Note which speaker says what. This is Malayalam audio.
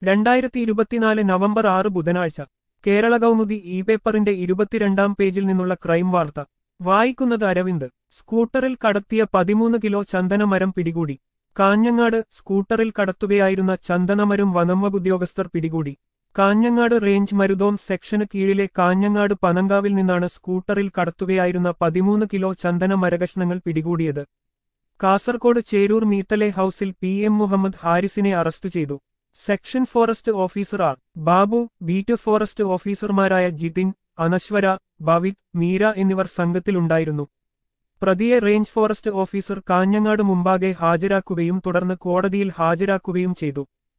Speaker 1: രണ്ടായിരത്തി ഇരുപത്തിനാല് നവംബർ ആറ് ബുധനാഴ്ച കേരള കൗമുദി ഇ പേപ്പറിന്റെ ഇരുപത്തിരണ്ടാം പേജിൽ നിന്നുള്ള ക്രൈം വാർത്ത വായിക്കുന്നത് അരവിന്ദ് സ്കൂട്ടറിൽ കടത്തിയ പതിമൂന്ന് കിലോ ചന്ദനമരം പിടികൂടി കാഞ്ഞങ്ങാട് സ്കൂട്ടറിൽ കടത്തുകയായിരുന്ന ചന്ദനമരം വനംവകുദ്യോഗസ്ഥർ പിടികൂടി കാഞ്ഞങ്ങാട് റേഞ്ച് മരുതോം സെക്ഷന് കീഴിലെ കാഞ്ഞങ്ങാട് പനങ്കാവിൽ നിന്നാണ് സ്കൂട്ടറിൽ കടത്തുകയായിരുന്ന പതിമൂന്ന് കിലോ ചന്ദന മരകഷ്ണങ്ങൾ പിടികൂടിയത് കാസർകോട് ചേരൂർ മീത്തലെ ഹൌസിൽ പി എം മുഹമ്മദ് ഹാരിസിനെ അറസ്റ്റ് ചെയ്തു section forest officer R Babu beat forest ഓഫീസർമാരായ ജിതിൻ അനശ്വര ഭവിത് മീര എന്നിവർ സംഘത്തിലുണ്ടായിരുന്നു പ്രതിയെ റേഞ്ച് ഫോറസ്റ്റ് ഓഫീസർ കാഞ്ഞങ്ങാട് മുമ്പാകെ ഹാജരാക്കുകയും തുടർന്ന് കോടതിയിൽ ഹാജരാക്കുകയും ചെയ്തു